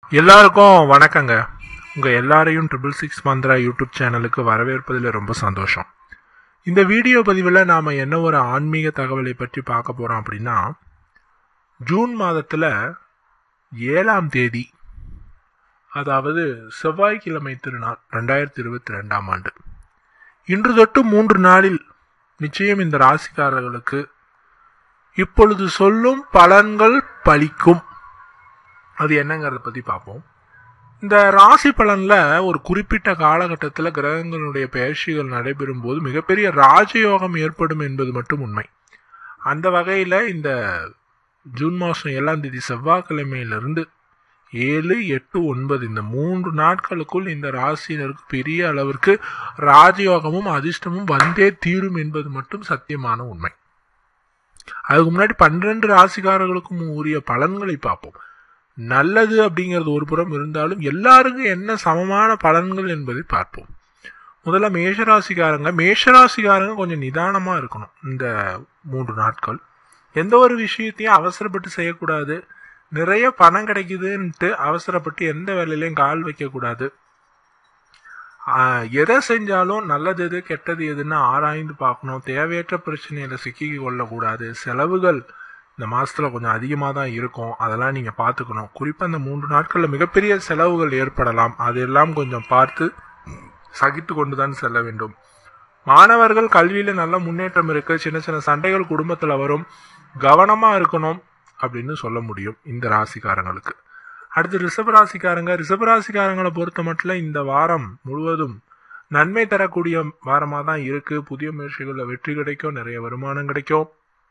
எல்லாருக்கும் வணக்கங்க உங்கள் எல்லாரையும் ட்ரிபிள் சிக்ஸ் மந்த்ரா யூடியூப் சேனலுக்கு வரவேற்பதில் ரொம்ப சந்தோஷம் இந்த வீடியோ பதிவில் நாம் என்ன ஒரு ஆன்மீக தகவலை பற்றி பார்க்க போகிறோம் அப்படின்னா ஜூன் மாதத்தில் ஏழாம் தேதி அதாவது செவ்வாய்க்கிழமை திருநாள் ரெண்டாயிரத்தி இருபத்தி ரெண்டாம் ஆண்டு இன்று தொட்டு மூன்று நாளில் நிச்சயம் இந்த ராசிக்காரர்களுக்கு இப்பொழுது சொல்லும் பலன்கள் பலிக்கும் அது என்னங்கிறத பற்றி பார்ப்போம் இந்த ராசி பலனில் ஒரு குறிப்பிட்ட காலகட்டத்தில் கிரகங்களுடைய பயிற்சிகள் நடைபெறும் போது மிகப்பெரிய ராஜயோகம் ஏற்படும் என்பது மட்டும் உண்மை அந்த வகையில் இந்த ஜூன் மாதம் ஏழாம் தேதி செவ்வாய்க்கிழமையிலிருந்து ஏழு எட்டு ஒன்பது இந்த மூன்று நாட்களுக்குள் இந்த ராசியினருக்கு பெரிய அளவிற்கு ராஜயோகமும் அதிர்ஷ்டமும் வந்தே தீரும் என்பது மட்டும் சத்தியமான உண்மை அதுக்கு முன்னாடி பன்னிரண்டு ராசிக்காரர்களுக்கும் உரிய பலன்களை பார்ப்போம் நல்லது அப்படிங்கிறது ஒரு புறம் இருந்தாலும் எல்லாருக்கும் என்ன சமமான பலன்கள் என்பதை பார்ப்போம் முதல்ல மேஷராசிக்காரங்க மேஷராசிக்காரங்க கொஞ்சம் நிதானமா இருக்கணும் இந்த மூன்று நாட்கள் எந்த ஒரு விஷயத்தையும் அவசரப்பட்டு செய்யக்கூடாது நிறைய பணம் கிடைக்குதுன்ட்டு அவசரப்பட்டு எந்த வேலையிலையும் கால் வைக்கக்கூடாது ஆஹ், எதை செஞ்சாலும் நல்லது எது கெட்டது எதுன்னு ஆராய்ந்து பார்க்கணும் தேவையற்ற பிரச்சனையில சிக்கிக் கொள்ளக்கூடாது செலவுகள் இந்த மாசத்துல கொஞ்சம் அதிகமாக தான் இருக்கும் அதெல்லாம் நீங்க பார்த்துக்கணும் குறிப்பா இந்த மூன்று நாட்கள்ல மிகப்பெரிய செலவுகள் ஏற்படலாம் அதெல்லாம் கொஞ்சம் பார்த்து சகித்து கொண்டுதான் செல்ல வேண்டும் மாணவர்கள் கல்வியில நல்ல முன்னேற்றம் இருக்கு சின்ன சின்ன சண்டைகள் குடும்பத்துல வரும் கவனமா இருக்கணும் அப்படின்னு சொல்ல முடியும் இந்த ராசிக்காரங்களுக்கு அடுத்து ரிஷப ராசிக்காரங்க ரிஷப ராசிக்காரங்களை பொறுத்த மட்டும் இந்த வாரம் முழுவதும் நன்மை தரக்கூடிய வாரமாக தான் இருக்கு புதிய முயற்சிகளில் வெற்றி கிடைக்கும் நிறைய வருமானம் கிடைக்கும்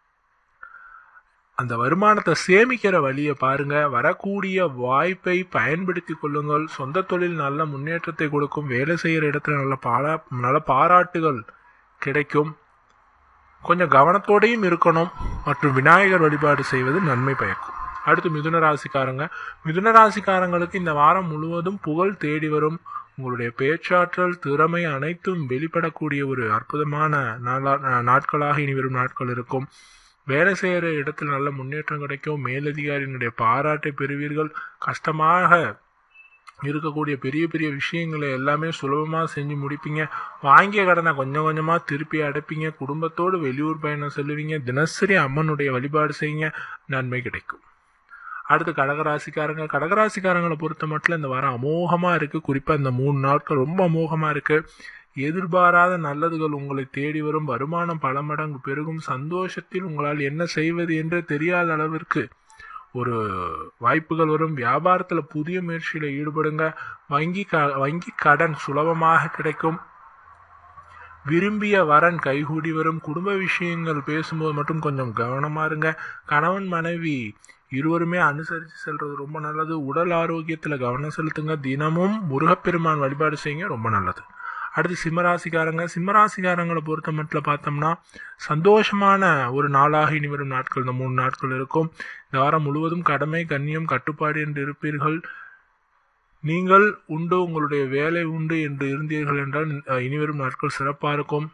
அந்த வருமானத்தை சேமிக்கிற வழியை பாருங்க வரக்கூடிய வாய்ப்பை பயன்படுத்தி கொள்ளுங்கள் சொந்த தொழில் நல்ல முன்னேற்றத்தை கொடுக்கும் வேலை செய்யற இடத்துல நல்ல பாரா நல்ல பாராட்டுகள் கிடைக்கும் கொஞ்சம் கவனத்தோடையும் இருக்கணும் மற்றும் விநாயகர் வழிபாடு செய்வது நன்மை பயக்கும் அடுத்து மிதுன ராசிக்காரங்க மிதுன ராசிக்காரங்களுக்கு இந்த வாரம் முழுவதும் புகழ் தேடி வரும் உங்களுடைய பேச்சாற்றல் திறமை அனைத்தும் வெளிப்படக்கூடிய ஒரு அற்புதமான நாளா- நாட்களாக இனி வரும் நாட்கள் இருக்கும் வேலை செய்கிற இடத்துல நல்ல முன்னேற்றம் கிடைக்கும் மேலதிகாரியினுடைய பாராட்டை பெறுவீர்கள் கஷ்டமாக இருக்கக்கூடிய பெரிய பெரிய விஷயங்களை எல்லாமே சுலபமாக செஞ்சு முடிப்பீங்க வாங்கிய கடனை கொஞ்சம் கொஞ்சமாக திருப்பி அடைப்பீங்க குடும்பத்தோடு வெளியூர் பயணம் செல்லுவீங்க தினசரி அம்மனுடைய வழிபாடு செய்யுங்க நன்மை கிடைக்கும் அடுத்து கடகராசிக்காரங்க கடகராசிக்காரங்களை பொறுத்த மட்டும் இந்த வாரம் அமோகமா இருக்கு குறிப்பா இந்த மூணு நாட்கள் ரொம்ப அமோகமா இருக்கு எதிர்பாராத நல்லதுகள் உங்களை தேடி வரும் வருமானம் பல மடங்கு பெருகும் சந்தோஷத்தில் உங்களால் என்ன செய்வது என்று தெரியாத அளவிற்கு ஒரு வாய்ப்புகள் வரும் வியாபாரத்துல புதிய முயற்சியில ஈடுபடுங்க வங்கி க- வங்கி கடன் சுலபமாக கிடைக்கும் விரும்பிய வரன் கைகூடி வரும் குடும்ப விஷயங்கள் பேசும்போது மட்டும் கொஞ்சம் கவனமா இருங்க கணவன் மனைவி இருவருமே அனுசரித்து செல்றது ரொம்ப நல்லது உடல் ஆரோக்கியத்துல கவனம் செலுத்துங்க தினமும் முருகப்பெருமான் வழிபாடு செய்யுங்க ரொம்ப நல்லது அடுத்து சிம்மராசிக்காரங்க சிம்மராசிக்காரங்களை பொறுத்த மட்டும் பார்த்தோம்னா சந்தோஷமான ஒரு நாளாக இனி வரும் நாட்கள் இந்த மூணு நாட்கள் இருக்கும் இந்த வாரம் முழுவதும் கடமை கண்ணியம் கட்டுப்பாடு என்று இருப்பீர்கள் நீங்கள் உண்டு உங்களுடைய வேலை உண்டு என்று இருந்தீர்கள் என்றால் அஹ், இனிவரும் நாட்கள் சிறப்பாக இருக்கும்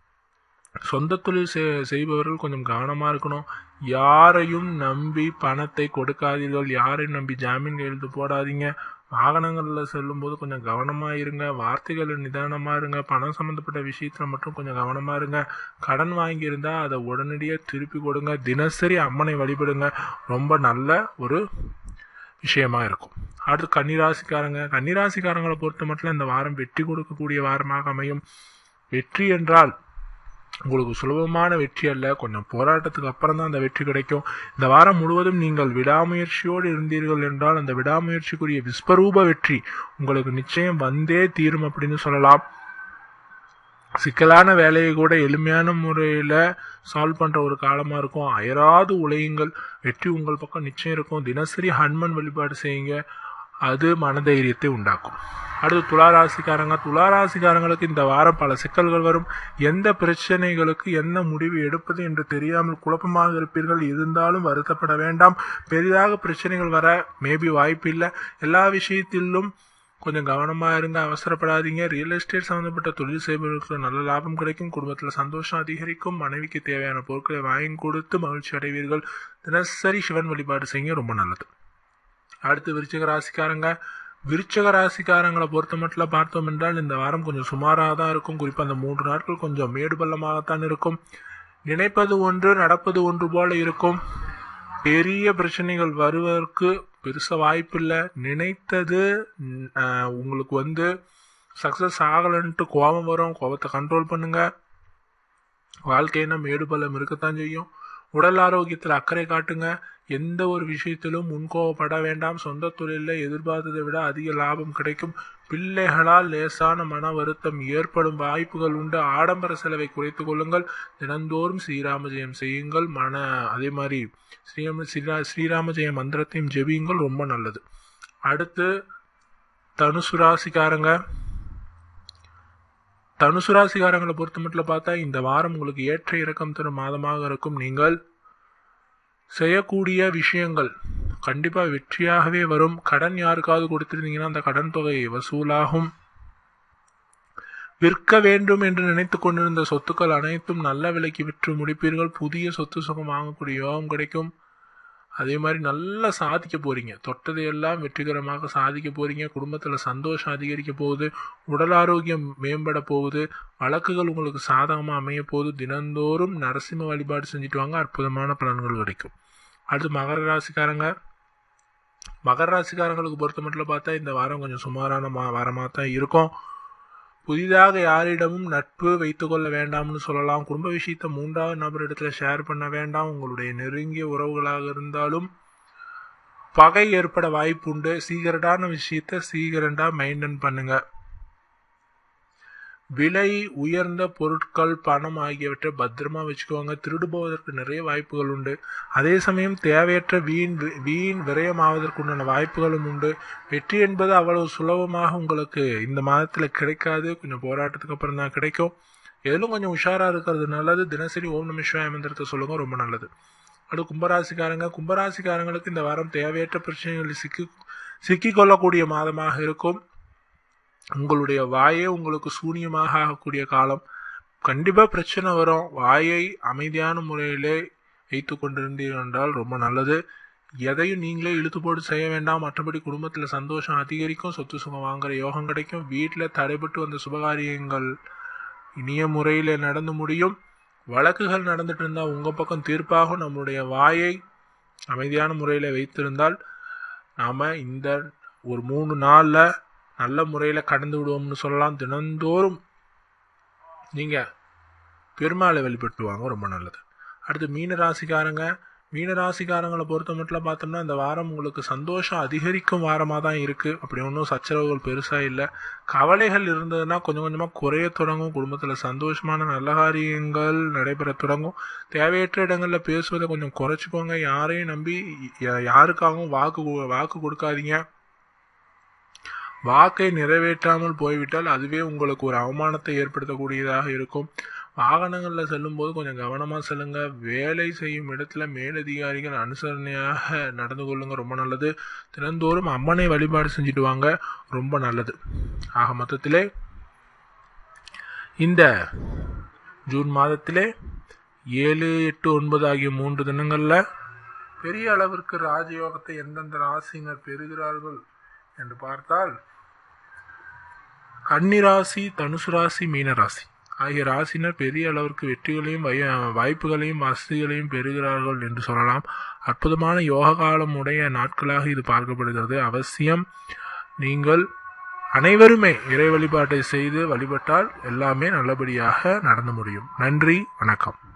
சொந்த தொழில் செய்- செய்பவர்கள் கொஞ்சம் கவனமாக இருக்கணும் யாரையும் நம்பி பணத்தை கொடுக்காதீர்கள் யாரையும் நம்பி ஜாமீன் கையெழுத்து போடாதீங்க வாகனங்களில் செல்லும்போது கொஞ்சம் கவனமாக இருங்க வார்த்தைகளில் நிதானமாக இருங்க பணம் சம்மந்தப்பட்ட விஷயத்தில் மட்டும் கொஞ்சம் கவனமாக இருங்க கடன் வாங்கியிருந்தா அதை உடனடியாக திருப்பி கொடுங்க தினசரி அம்மனை வழிபடுங்க ரொம்ப நல்ல ஒரு விஷயமா இருக்கும் அடுத்து கன்னிராசிக்காரங்க கன்னிராசிக்காரங்களை பொறுத்த மட்டும் இந்த வாரம் வெற்றி கொடுக்கக்கூடிய வாரமாக அமையும் வெற்றி என்றால் உங்களுக்கு சுலபமான வெற்றி அல்ல கொஞ்சம் போராட்டத்துக்கு அப்புறம் தான் அந்த வெற்றி கிடைக்கும் இந்த வாரம் முழுவதும் நீங்கள் விடாமுயற்சியோடு இருந்தீர்கள் என்றால் அந்த விடாமுயற்சிக்குரிய விஸ்வரூப வெற்றி உங்களுக்கு நிச்சயம் வந்தே தீரும் அப்படின்னு சொல்லலாம் சிக்கலான வேலையை கூட எளிமையான முறையில் சால்வ் பண்ணுற ஒரு காலமாக இருக்கும் அயராது உழையுங்கள் வெற்றி உங்கள் பக்கம் நிச்சயம் இருக்கும் தினசரி ஹனுமன் வழிபாடு செய்யுங்க அது மனதைரியத்தை உண்டாக்கும் அடுத்து துளாராசிக்காரங்க துளாராசிக்காரங்களுக்கு இந்த வாரம் பல சிக்கல்கள் வரும் எந்த பிரச்சனைகளுக்கு என்ன முடிவு எடுப்பது என்று தெரியாமல் குழப்பமாக இருப்பீர்கள் இருந்தாலும் வருத்தப்பட வேண்டாம் பெரிதாக பிரச்சனைகள் வர மேபி வாய்ப்பு இல்லை எல்லா விஷயத்திலும் கொஞ்சம் கவனமா இருங்க அவசரப்படாதீங்க ரியல் எஸ்டேட் சம்பந்தப்பட்ட தொழில் செய்பவர்களுக்கு நல்ல லாபம் கிடைக்கும் குடும்பத்தில் சந்தோஷம் அதிகரிக்கும் மனைவிக்கு தேவையான பொருட்களை வாங்கி கொடுத்து மகிழ்ச்சி அடைவீர்கள் தினசரி சிவன் வழிபாடு செய்யுங்க ரொம்ப நல்லது அடுத்து விருச்சிக ராசிக்காரங்க விருச்சக ராசிக்காரங்களை பொறுத்த மட்டும் பார்த்தோம் என்றால் இந்த வாரம் கொஞ்சம் சுமாராக தான் இருக்கும் குறிப்பாக அந்த மூன்று நாட்கள் கொஞ்சம் மேடு பள்ளமாகத்தான் இருக்கும் நினைப்பது ஒன்று நடப்பது ஒன்று போல இருக்கும் பெரிய பிரச்சனைகள் வருவதற்கு பெருசாக வாய்ப்பில்லை நினைத்தது ம், ஆஹ், உங்களுக்கு வந்து சக்ஸஸ் ஆகலைன்ட்டு கோபம் வரும் கோபத்தை கண்ட்ரோல் பண்ணுங்க வாழ்க்கையினா மேடு பள்ளம் இருக்கத்தான் செய்யும் உடல் ஆரோக்கியத்தில் அக்கறை காட்டுங்க எந்த ஒரு விஷயத்திலும் முன்கோவப்பட வேண்டாம் சொந்த தொழிலில் எதிர்பார்த்ததை விட அதிக லாபம் கிடைக்கும் பிள்ளைகளால் லேசான மன வருத்தம் ஏற்படும் வாய்ப்புகள் உண்டு ஆடம்பர செலவை குறைத்துக் கொள்ளுங்கள் தினந்தோறும் ஸ்ரீராம ஜெயம் செய்யுங்கள் மன அதே மாதிரி ஸ்ரீராம ஸ்ரீரா ஸ்ரீராம ஜெய மந்திரத்தையும் ஜெபியுங்கள் ரொம்ப நல்லது அடுத்து தனுசு ராசிக்காரங்க தனுசு ராசிக்காரங்களை பொறுத்த மட்டும் பார்த்தா இந்த வாரம் உங்களுக்கு ஏற்ற இறக்கம் தரும் மாதமாக இருக்கும் நீங்கள் செய்யக்கூடிய விஷயங்கள் கண்டிப்பா வெற்றியாகவே வரும் கடன் யாருக்காவது கொடுத்திருந்தீங்கன்னா அந்த கடன் தொகை வசூலாகும் விற்க வேண்டும் என்று நினைத்து கொண்டிருந்த சொத்துக்கள் அனைத்தும் நல்ல விலைக்கு விற்று முடிப்பீர்கள் புதிய சொத்து சுகம் வாங்கக்கூடிய யோகம் கிடைக்கும் அதே மாதிரி நல்லா சாதிக்க போறீங்க தொட்டதையெல்லாம் வெற்றிகரமாக சாதிக்க போறீங்க குடும்பத்தில் சந்தோஷம் அதிகரிக்க போகுது உடல் ஆரோக்கியம் மேம்பட போகுது வழக்குகள் உங்களுக்கு சாதகமாக அமைய போகுது தினந்தோறும் நரசிம்ம வழிபாடு செஞ்சுட்டு வாங்க அற்புதமான பலன்கள் கிடைக்கும் அடுத்து மகர ராசிக்காரங்க மகர ராசிக்காரங்களுக்கு பொறுத்த மட்டும் பார்த்தா இந்த வாரம் கொஞ்சம் சுமாரான மா வாரமாக தான் இருக்கும் புதிதாக யாரிடமும் நட்பு வைத்துக்கொள்ள வேண்டாம்னு சொல்லலாம் குடும்ப விஷயத்தை மூன்றாவது நபரிடத்துல ஷேர் பண்ண வேண்டாம் உங்களுடைய நெருங்கிய உறவுகளாக இருந்தாலும் பகை ஏற்பட வாய்ப்பு உண்டு சீக்கிரட்டான விஷயத்த சீக்கிரண்டா மெயின்டைன் பண்ணுங்க விலை உயர்ந்த பொருட்கள் பணம் ஆகியவற்றை பத்திரமா வச்சுக்கோங்க திருடு போவதற்கு நிறைய வாய்ப்புகள் உண்டு அதே சமயம் தேவையற்ற வீண் வி- வீண் விரயமாவதற்குண்டான வாய்ப்புகளும் உண்டு வெற்றி என்பது அவ்வளவு சுலபமாக உங்களுக்கு இந்த மாதத்துல கிடைக்காது கொஞ்சம் போராட்டத்துக்கு அப்புறம் தான் கிடைக்கும் எதிலும் கொஞ்சம் உஷாரா இருக்கிறது நல்லது தினசரி ஓம் நம சிவாய மந்திரத்தை சொல்லுங்க ரொம்ப நல்லது அடுத்து கும்பராசிக்காரங்க கும்பராசிக்காரங்களுக்கு இந்த வாரம் தேவையற்ற பிரச்சனைகளில் சிக்கி சிக்கிக்கொள்ளக்கூடிய மாதமாக இருக்கும் உங்களுடைய வாயே உங்களுக்கு சூனியமாக ஆகக்கூடிய காலம் கண்டிப்பா பிரச்சனை வரும் வாயை அமைதியான முறையிலே வைத்து கொண்டிருந்தீர்கள் என்றால் ரொம்ப நல்லது எதையும் நீங்களே இழுத்து போட்டு செய்ய வேண்டாம் மற்றபடி குடும்பத்தில் சந்தோஷம் அதிகரிக்கும் சொத்து சுகம் வாங்குற யோகம் கிடைக்கும் வீட்டில் தடைபட்டு வந்த சுபகாரியங்கள் இனிய முறையில் நடந்து முடியும் வழக்குகள் நடந்துட்டு இருந்தால் உங்கள் பக்கம் தீர்ப்பாகும் நம்மளுடைய வாயை அமைதியான முறையில் வைத்திருந்தால் நாம் இந்த ஒரு மூணு நாளில் நல்ல முறையில் கடந்து விடுவோம்னு சொல்லலாம் தினந்தோறும் நீங்கள் பெருமாளை வழிபட்டு வாங்க ரொம்ப நல்லது அடுத்து மீன ராசிக்காரங்க மீன ராசிக்காரங்களை பொறுத்த மட்டும் பார்த்தோம்னா இந்த வாரம் உங்களுக்கு சந்தோஷம் அதிகரிக்கும் வாரமாக தான் இருக்குது அப்படி ஒன்றும் சச்சரவுகள் பெருசாக இல்லை கவலைகள் இருந்ததுன்னா கொஞ்சம் கொஞ்சமாக குறைய தொடங்கும் குடும்பத்தில் சந்தோஷமான நல்ல காரியங்கள் நடைபெற தொடங்கும் தேவையற்ற இடங்களில் பேசுவதை கொஞ்சம் குறைச்சிக்கோங்க யாரையும் நம்பி யா- யாருக்காகவும் வாக்கு கு- வாக்கு கொடுக்காதீங்க வாக்கை நிறைவேற்றாமல் போய்விட்டால் அதுவே உங்களுக்கு ஒரு அவமானத்தை ஏற்படுத்தக்கூடியதாக இருக்கும் வாகனங்களில் செல்லும்போது கொஞ்சம் கவனமாக செல்லுங்க வேலை செய்யும் இடத்துல மேலதிகாரிகள் அனுசரணையாக நடந்து கொள்ளுங்க ரொம்ப நல்லது தினந்தோறும் அம்மனை வழிபாடு செஞ்சுட்டு வாங்க ரொம்ப நல்லது ஆக மொத்தத்திலே இந்த ஜூன் மாதத்திலே ஏழு எட்டு ஒன்பது ஆகிய மூன்று தினங்களில் பெரிய அளவிற்கு ராஜயோகத்தை எந்தெந்த ராசியினர் பெறுகிறார்கள் என்று பார்த்தால் கன்னிராசி தனுசு ராசி மீன ராசி ஆகிய ராசினர் பெரிய அளவிற்கு வெற்றிகளையும் வை- வாய்ப்புகளையும் வசதிகளையும் பெறுகிறார்கள் என்று சொல்லலாம் அற்புதமான யோக காலம் உடைய நாட்களாக இது பார்க்கப்படுகிறது அவசியம் நீங்கள் அனைவருமே இறை வழிபாட்டை செய்து வழிபட்டால் எல்லாமே நல்லபடியாக நடந்து முடியும் நன்றி வணக்கம்